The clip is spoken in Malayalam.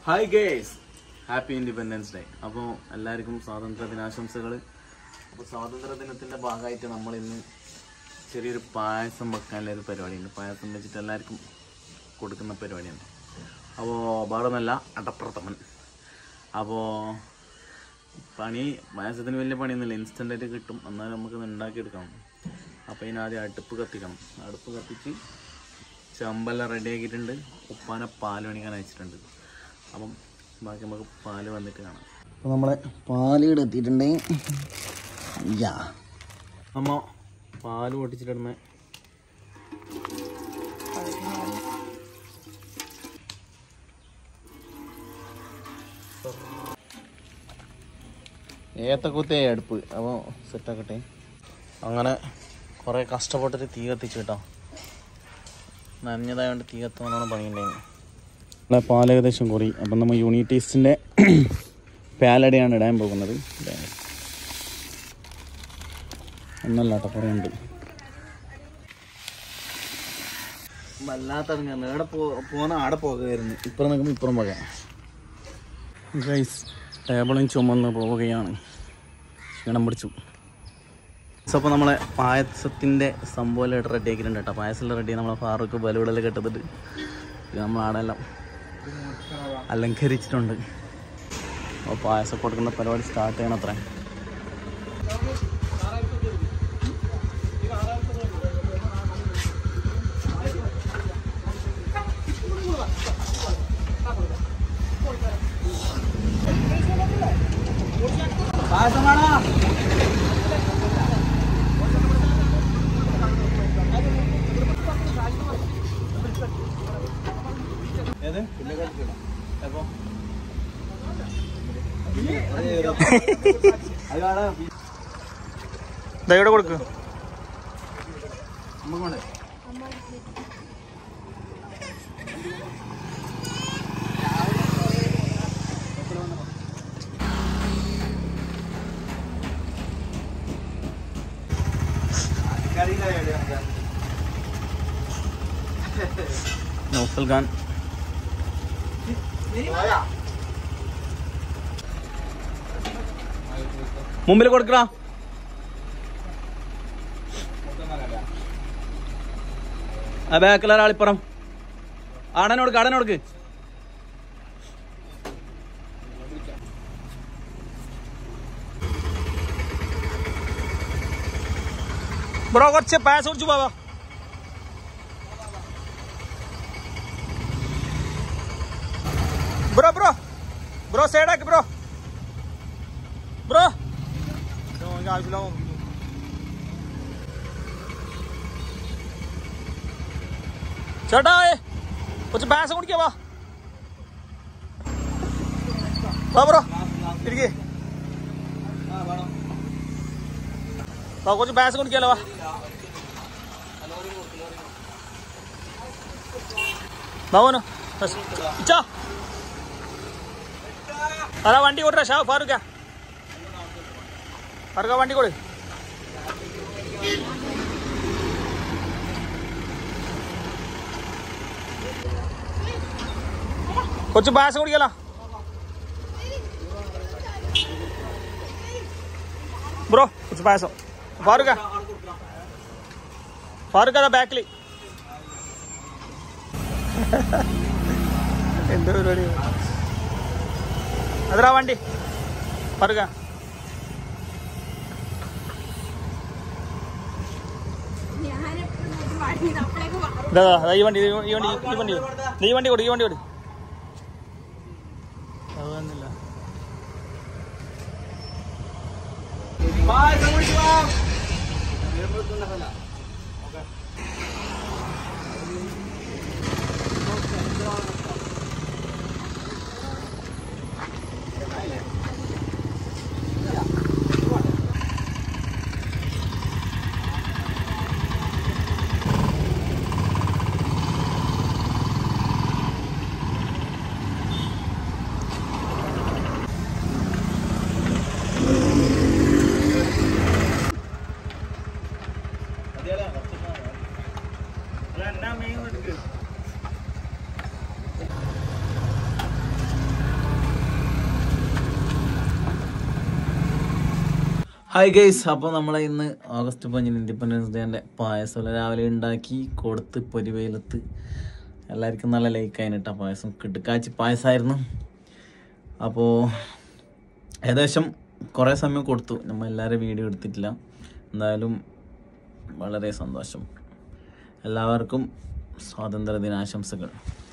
Hi guys happy independence day അപ്പോൾ എല്ലാവർക്കും സ്വാതന്ത്ര്യ ദിനാശംസകൾ അപ്പോൾ സ്വാതന്ത്ര്യ ദിനത്തിൻ്റെ ഭാഗമായിട്ട് നമ്മൾ ഇന്ന് ചെറിയൊരു പായസം വെക്കാനുള്ള ഒരു പരിപാടിയുണ്ട് പായസം വെച്ചിട്ട് എല്ലാവർക്കും കൊടുക്കുന്ന പരിപാടിയാണ് അപ്പോൾ വേറൊന്നല്ല അടപ്രഥമൻ അപ്പോൾ പണി പായസത്തിന് വലിയ പണിയൊന്നുമില്ല ഇൻസ്റ്റൻ്റായിട്ട് കിട്ടും എന്നാലും നമുക്ക് ഉണ്ടാക്കിയെടുക്കണം അപ്പോൾ ഇതിന് ആദ്യം അടുപ്പ് കത്തിക്കണം അടുപ്പ് കത്തിച്ച് ചമ്പെല്ലാം റെഡി ആക്കിയിട്ടുണ്ട് ഉപ്പാന പാല് മേടിക്കാൻ അയച്ചിട്ടുണ്ട് അപ്പം ബാക്കി നമുക്ക് പാല് വന്നിട്ട് കാണാം അപ്പോൾ നമ്മളെ പാല് ഇവിടെ എത്തിയിട്ടുണ്ട് യാ അമ്മ പാല് പൊട്ടിച്ചിട്ടിടുന്ന ഏത്തക്കുത്തേ അടുപ്പ് അപ്പോൾ സെറ്റാക്കട്ടെ അങ്ങനെ കുറേ കഷ്ടപ്പെട്ടിട്ട് തീ കത്തിച്ചു കേട്ടോ നനഞ്ഞതായതുകൊണ്ട് തീ കത്തുന്നതാണ് പണിയുണ്ടായിരുന്നു നമ്മളെ പാൽ ഏകദേശം കുറി അപ്പം നമ്മൾ യൂണിറ്റ് ടേസ്റ്റിൻ്റെ പാലടയാണ് ഇടാൻ പോകുന്നത് ദേ. ഒന്നല്ല കേട്ടോ കുറേ ഉണ്ട് വല്ലാത്ത നേടെ പോകുന്ന ആടെ പോകുകയായിരുന്നു ഇപ്പുറം നിൽക്കുമ്പോൾ ഇപ്പുറം പോകാം ഗൈസ് ടേബിളും ചുമന്ന് പോവുകയാണ് ക്ഷീണം പിടിച്ചു സോ അപ്പോൾ നമ്മളെ പായസത്തിൻ്റെ സംഭവം റെഡി ആക്കിയിട്ടുണ്ട് കേട്ടോ പായസം റെഡി നമ്മളെ ഫാറൂഖ് ബലൂടെല്ലാം കെട്ടതിട്ട് നമ്മൾ ആടെല്ലാം അലങ്കരിച്ചിട്ടുണ്ട് അപ്പോൾ പായസം കൊടുക്കുന്ന പരിപാടി സ്റ്റാർട്ട് ചെയ്യണം അത്രേ ഏത് എപ്പോ ദയോടെ കൊടുക്ക് നൗഫൽ ഖാൻ മുമ്പിൽ കൊടുക്കടാ ആ ബാക്കിലൊരാളിപ്പുറം ആടനെ കൊടുക്ക് ആടനെ കൊടുക്ക് ബ്രോ കുറച്ച് പാസ് കുടിച്ചു പോവാ ബ്രോ ബ്രോ ബ്രോ സൈഡാക്ക് ബ്രോ ബ്രോ ആവശ്യമില്ല ചേട്ടാ ഏ, കുറച്ച് പാസ് കുടിക്കാ വാ വാ ബ്രോ ഇരിക്കേ വാ കുറച്ച് പാസ് കുടിക്കാലോ വാ വാവനോ ഇച്ചാ അതാ വണ്ടി കൊടുറാ ഷാ ഫാറൂഖ ഫാറൂഖ വണ്ടി കൊടു കൊച്ചു പായസം കുടിക്കല ബ്രോ കൊച്ചു പായസം ഫാറൂഖ ഫാറൂഖ് അതാ ബാക്കിൽ എന്ത് പരിപാടി അതിരാ വണ്ടി ഫാറൂഖ ഇതാ ഇതാ, ഇതാ, ഈ വണ്ടി ഈ വണ്ടി ഈ വണ്ടി ഈ വണ്ടി നീ വണ്ടി കൊടു ഈ വണ്ടി കൊടു അത് വന്നില്ല ഹായ് ഗൈസ് അപ്പോൾ നമ്മളെ ഇന്ന് ഓഗസ്റ്റ് പഞ്ചിന് ഇൻഡിപെൻഡൻസ് ഡേൻ്റെ പായസം രാവിലെ ഉണ്ടാക്കി കൊടുത്ത് പൊരിവെയിലത്ത് എല്ലാവർക്കും നല്ല ലൈക്കായിന് കേട്ടോ പായസം കിടുക്കാച്ചി പായസമായിരുന്നു അപ്പോൾ ഏകദേശം കുറേ സമയം കൊടുത്തു നമ്മൾ എല്ലാവരും വീഡിയോ എടുത്തിട്ടില്ല എന്തായാലും വളരെ സന്തോഷം എല്ലാവർക്കും സ്വാതന്ത്ര്യ ദിനാശംസകൾ